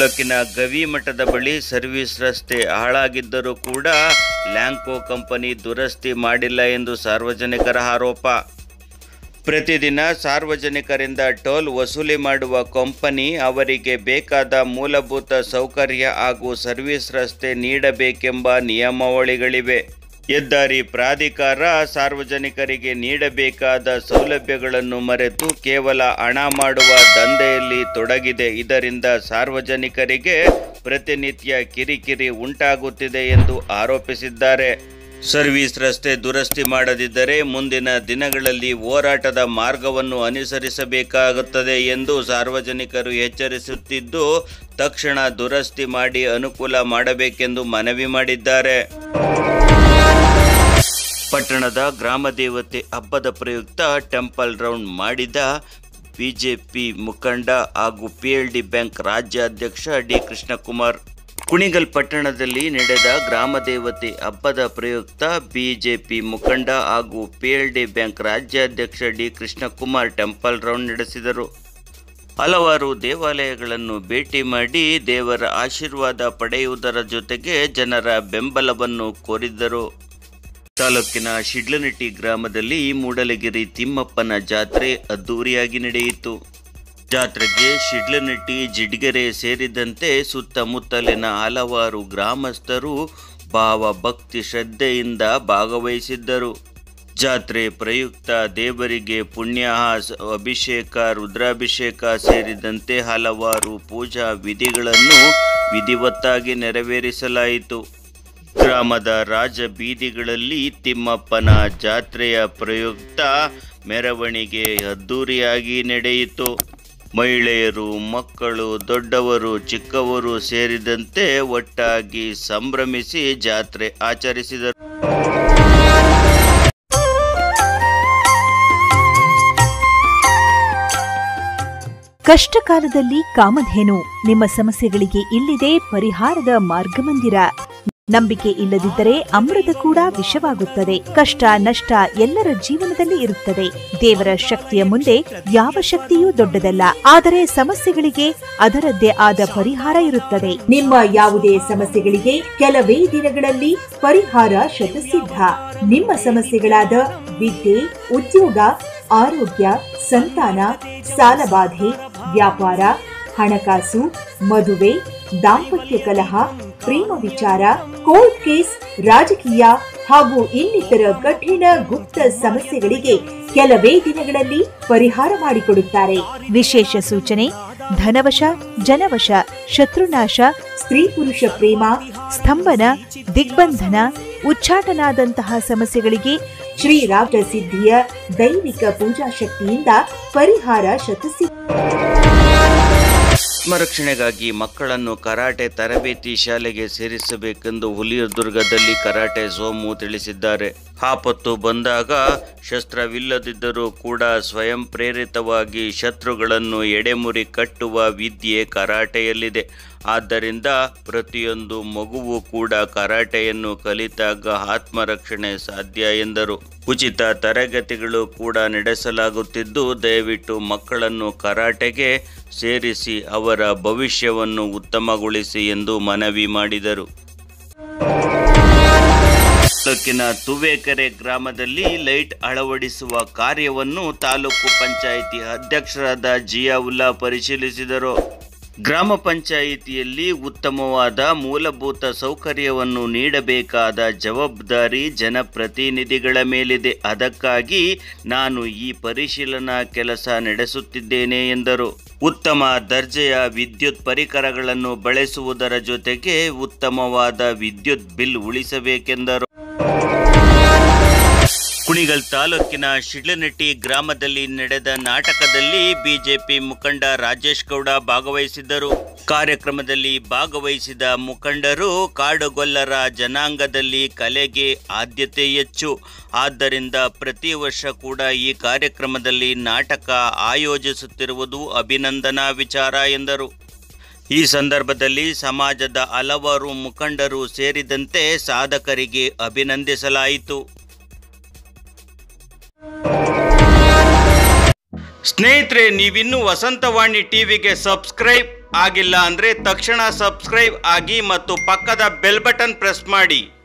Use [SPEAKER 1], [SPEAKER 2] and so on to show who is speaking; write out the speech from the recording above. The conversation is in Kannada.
[SPEAKER 1] ತಾಲೂಕಿನ ಗವಿಮಠದ ಬಳಿ ಸರ್ವಿಸ್ ರಸ್ತೆ ಹಾಳಾಗಿದ್ದರೂ ಕೂಡ ಲ್ಯಾಂಕೋ ಕಂಪನಿ ದುರಸ್ತಿ ಮಾಡಿಲ್ಲ ಎಂದು ಸಾರ್ವಜನಿಕರ ಆರೋಪ ಪ್ರತಿದಿನ ಸಾರ್ವಜನಿಕರಿಂದ ಟೋಲ್ ವಸೂಲಿ ಮಾಡುವ ಕಂಪನಿ ಅವರಿಗೆ ಬೇಕಾದ ಮೂಲಭೂತ ಸೌಕರ್ಯ ಹಾಗೂ ಸರ್ವಿಸ್ ರಸ್ತೆ ನೀಡಬೇಕೆಂಬ ನಿಯಮಾವಳಿಗಳಿವೆ ಹೆದ್ದಾರಿ ಪ್ರಾಧಿಕಾರ ಸಾರ್ವಜನಿಕರಿಗೆ ನೀಡಬೇಕಾದ ಸೌಲಭ್ಯಗಳನ್ನು ಮರೆತು ಕೇವಲ ಹಣ ಮಾಡುವ ದಂಧೆಯಲ್ಲಿ ತೊಡಗಿದೆ ಇದರಿಂದ ಸಾರ್ವಜನಿಕರಿಗೆ ಪ್ರತಿನಿತ್ಯ ಕಿರಿಕಿರಿ ಉಂಟಾಗುತ್ತಿದೆ ಎಂದು ಆರೋಪಿಸಿದ್ದಾರೆ ಸರ್ವಿಸ್ ರಸ್ತೆ ದುರಸ್ತಿ ಮಾಡದಿದ್ದರೆ ಮುಂದಿನ ದಿನಗಳಲ್ಲಿ ಹೋರಾಟದ ಮಾರ್ಗವನ್ನು ಅನುಸರಿಸಬೇಕಾಗುತ್ತದೆ ಎಂದು ಸಾರ್ವಜನಿಕರು ಎಚ್ಚರಿಸುತ್ತಿದ್ದು ತಕ್ಷಣ ದುರಸ್ತಿ ಮಾಡಿ ಅನುಕೂಲ ಮಾಡಬೇಕೆಂದು ಮನವಿ ಮಾಡಿದ್ದಾರೆ ಪಟ್ಟಣದ ಗ್ರಾಮ ದೇವತೆ ಹಬ್ಬದ ಪ್ರಯುಕ್ತ ಟೆಂಪಲ್ ರೌಂಡ್ ಮಾಡಿದ ಬಿಜೆಪಿ ಮುಖಂಡ ಹಾಗೂ ಪಿಎಲ್ಡಿ ಬ್ಯಾಂಕ್ ರಾಜ್ಯಾಧ್ಯಕ್ಷ ಡಿ ಕೃಷ್ಣಕುಮಾರ್ ಕುಣಿಗಲ್ ಪಟ್ಟಣದಲ್ಲಿ ನಡೆದ ಗ್ರಾಮ ದೇವತೆ ಹಬ್ಬದ ಪ್ರಯುಕ್ತ ಬಿಜೆಪಿ ಮುಖಂಡ ಹಾಗೂ ಪಿಎಲ್ಡಿ ಬ್ಯಾಂಕ್ ರಾಜ್ಯಾಧ್ಯಕ್ಷ ಡಿ ಕೃಷ್ಣಕುಮಾರ್ ಟೆಂಪಲ್ ರೌಂಡ್ ನಡೆಸಿದರು ಹಲವಾರು ದೇವಾಲಯಗಳನ್ನು ಭೇಟಿ ಮಾಡಿ ದೇವರ ಆಶೀರ್ವಾದ ಪಡೆಯುವುದರ ಜೊತೆಗೆ ಜನರ ಬೆಂಬಲವನ್ನು ಕೋರಿದ್ದರು ತಾಲೂಕಿನ ಶಿಡ್ಲನಟ್ಟಿ ಗ್ರಾಮದಲ್ಲಿ ಮೂಡಲಗಿರಿ ತಿಮ್ಮಪ್ಪನ ಜಾತ್ರೆ ಅದ್ದೂರಿಯಾಗಿ ನಡೆಯಿತು ಜಾತ್ರೆಗೆ ಶಿಡ್ಲನಟ್ಟಿ ಜಿಡ್ಗೆರೆ ಸೇರಿದಂತೆ ಸುತ್ತಮುತ್ತಲಿನ ಹಲವಾರು ಗ್ರಾಮಸ್ಥರು ಭಾವ ಭಕ್ತಿ ಶ್ರದ್ಧೆಯಿಂದ ಭಾಗವಹಿಸಿದ್ದರು ಜಾತ್ರೆ ಪ್ರಯುಕ್ತ ದೇವರಿಗೆ ಪುಣ್ಯಹಾಸ ಅಭಿಷೇಕ ರುದ್ರಾಭಿಷೇಕ ಸೇರಿದಂತೆ ಹಲವಾರು ಪೂಜಾ ವಿಧಿಗಳನ್ನು ವಿಧಿವತ್ತಾಗಿ ನೆರವೇರಿಸಲಾಯಿತು ಗ್ರಾಮದ ರಾಜ ಬೀದಿಗಳಲ್ಲಿ ತಿಮ್ಮಪ್ಪನ ಜಾತ್ರೆಯ ಪ್ರಯುಕ್ತ ಮೆರವಣಿಗೆ ಅದ್ದೂರಿಯಾಗಿ ನಡೆಯಿತು ಮಹಿಳೆಯರು ಮಕ್ಕಳು ದೊಡ್ಡವರು ಚಿಕ್ಕವರು ಸೇರಿದಂತೆ ಒಟ್ಟಾಗಿ ಸಂಭ್ರಮಿಸಿ ಜಾತ್ರೆ ಆಚರಿಸಿದರು
[SPEAKER 2] ಕಷ್ಟಕಾಲದಲ್ಲಿ ಕಾಮಧೇನು ನಿಮ್ಮ ಸಮಸ್ಯೆಗಳಿಗೆ ಇಲ್ಲಿದೆ ಪರಿಹಾರದ ಮಾರ್ಗಮಂದಿರ ನಂಬಿಕೆ ಇಲ್ಲದಿದ್ದರೆ ಅಮೃತ ಕೂಡ ವಿಷವಾಗುತ್ತದೆ ಕಷ್ಟ ನಷ್ಟ ಎಲ್ಲರ ಜೀವನದಲ್ಲಿ ಇರುತ್ತದೆ ದೇವರ ಶಕ್ತಿಯ ಮುಂದೆ ಯಾವ ಶಕ್ತಿಯೂ ದೊಡ್ಡದಲ್ಲ ಆದರೆ ಸಮಸ್ಯೆಗಳಿಗೆ ಅದರದ್ದೇ ಆದ ಪರಿಹಾರ ಇರುತ್ತದೆ ನಿಮ್ಮ ಯಾವುದೇ ಸಮಸ್ಯೆಗಳಿಗೆ ಕೆಲವೇ ದಿನಗಳಲ್ಲಿ ಪರಿಹಾರ ಶತಸಿದ್ಧ ನಿಮ್ಮ ಸಮಸ್ಯೆಗಳಾದ ವಿದ್ಯೆ ಉದ್ಯೋಗ ಆರೋಗ್ಯ ಸಂತಾನ ಸಾಲಬಾಧೆ ವ್ಯಾಪಾರ ಹಣಕಾಸು ಮದುವೆ ದಾಂಪತ್ಯ ಕಲಹ ಪ್ರೇಮ ವಿಚಾರ ಕೋರ್ಟ್ ಕೇಸ್ ರಾಜಕೀಯ ಹಾಗೂ ಇನ್ನಿತರ ಕಠಿಣ ಗುಪ್ತ ಸಮಸ್ಯೆಗಳಿಗೆ ಕೆಲವೇ ದಿನಗಳಲ್ಲಿ ಪರಿಹಾರ ಮಾಡಿಕೊಡುತ್ತಾರೆ ವಿಶೇಷ ಸೂಚನೆ ಧನವಶ ಜನವಶ ಶತ್ರುನಾಶ ಸ್ತ್ರೀ ಪುರುಷ ಪ್ರೇಮ ಸ್ತಂಭನ ದಿಗ್ಬಂಧನ ಉಚ್ಚಾಟನಾದಂತಹ ಸಮಸ್ಯೆಗಳಿಗೆ ಶ್ರೀರಾಜ ಸಿದ್ಧಿಯ ದೈವಿಕ ಪೂಜಾ ಶಕ್ತಿಯಿಂದ ಪರಿಹಾರ ಶತಸಿ
[SPEAKER 1] ಆತ್ಮರಕ್ಷಣೆಗಾಗಿ ಮಕ್ಕಳನ್ನು ಕರಾಟೆ ತರಬೇತಿ ಶಾಲೆಗೆ ಸೇರಿಸಬೇಕೆಂದು ಹುಲಿಯದುರ್ಗದಲ್ಲಿ ಕರಾಟೆ ಸೋಮು ತಿಳಿಸಿದ್ದಾರೆ ಆಪತ್ತು ಬಂದಾಗ ಶಸ್ತ್ರವಿಲ್ಲದಿದ್ದರೂ ಕೂಡ ಸ್ವಯಂ ಪ್ರೇರಿತವಾಗಿ ಶತ್ರುಗಳನ್ನು ಎಡೆಮುರಿ ಕಟ್ಟುವ ವಿದ್ಯೆ ಕರಾಟೆಯಲ್ಲಿದೆ ಆದ್ದರಿಂದ ಪ್ರತಿಯೊಂದು ಮಗುವು ಕೂಡ ಕರಾಟೆಯನ್ನು ಕಲಿತಾಗ ಆತ್ಮರಕ್ಷಣೆ ಸಾಧ್ಯ ಎಂದರು ಉಚಿತ ತರಗತಿಗಳು ಕೂಡ ನಡೆಸಲಾಗುತ್ತಿದ್ದು ದಯವಿಟ್ಟು ಮಕ್ಕಳನ್ನು ಕರಾಟೆಗೆ ಸೇರಿಸಿ ಅವರ ಭವಿಷ್ಯವನ್ನು ಉತ್ತಮಗೊಳಿಸಿ ಎಂದು ಮನವಿ ಮಾಡಿದರು ತಾಲೂಕಿನ ತುವೇಕೆರೆ ಗ್ರಾಮದಲ್ಲಿ ಲೈಟ್ ಅಳವಡಿಸುವ ಕಾರ್ಯವನ್ನು ತಾಲೂಕು ಪಂಚಾಯಿತಿ ಅಧ್ಯಕ್ಷರಾದ ಜಿಯಾವುಲ್ಲಾ ಪರಿಶೀಲಿಸಿದರು ಗ್ರಾಮ ಪಂಚಾಯಿತಿಯಲ್ಲಿ ಉತ್ತಮವಾದ ಮೂಲಭೂತ ಸೌಕರ್ಯವನ್ನು ನೀಡಬೇಕಾದ ಜವಾಬ್ದಾರಿ ಜನಪ್ರತಿನಿಧಿಗಳ ಮೇಲಿದೆ ಅದಕ್ಕಾಗಿ ನಾನು ಈ ಪರಿಶೀಲನಾ ಕೆಲಸ ನಡೆಸುತ್ತಿದ್ದೇನೆ ಎಂದರು ಉತ್ತಮ ದರ್ಜೆಯ ವಿದ್ಯುತ್ ಪರಿಕರಗಳನ್ನು ಬಳಸುವುದರ ಜೊತೆಗೆ ಉತ್ತಮವಾದ ವಿದ್ಯುತ್ ಬಿಲ್ ಉಳಿಸಬೇಕೆಂದರು ಕುಣಿಗಲ್ ತಾಲೂಕಿನ ಶಿಡ್ಲನಟ್ಟಿ ಗ್ರಾಮದಲ್ಲಿ ನಡೆದ ನಾಟಕದಲ್ಲಿ ಬಿಜೆಪಿ ಮುಖಂಡ ರಾಜೇಶ್ ಗೌಡ ಭಾಗವಹಿಸಿದ್ದರು ಕಾರ್ಯಕ್ರಮದಲ್ಲಿ ಭಾಗವಹಿಸಿದ ಮುಖಂಡರು ಕಾಡುಗೊಲ್ಲರ ಜನಾಂಗದಲ್ಲಿ ಕಲೆಗೆ ಆದ್ಯತೆ ಹೆಚ್ಚು ಆದ್ದರಿಂದ ಪ್ರತಿ ವರ್ಷ ಕೂಡ ಈ ಕಾರ್ಯಕ್ರಮದಲ್ಲಿ ನಾಟಕ ಆಯೋಜಿಸುತ್ತಿರುವುದು ಅಭಿನಂದನಾ ವಿಚಾರ ಎಂದರು ಈ ಸಂದರ್ಭದಲ್ಲಿ ಸಮಾಜದ ಹಲವಾರು ಮುಖಂಡರು ಸೇರಿದಂತೆ ಸಾಧಕರಿಗೆ ಅಭಿನಂದಿಸಲಾಯಿತು ಸ್ನೇಹಿತರೆ ನೀವಿನ್ನೂ ವಸಂತವಾಣಿ ಟಿವಿಗೆ ಸಬ್ಸ್ಕ್ರೈಬ್ ಆಗಿಲ್ಲ ಅಂದ್ರೆ ತಕ್ಷಣ ಸಬ್ಸ್ಕ್ರೈಬ್ ಆಗಿ ಮತ್ತು ಪಕ್ಕದ ಬೆಲ್ ಬಟನ್ ಪ್ರೆಸ್ ಮಾಡಿ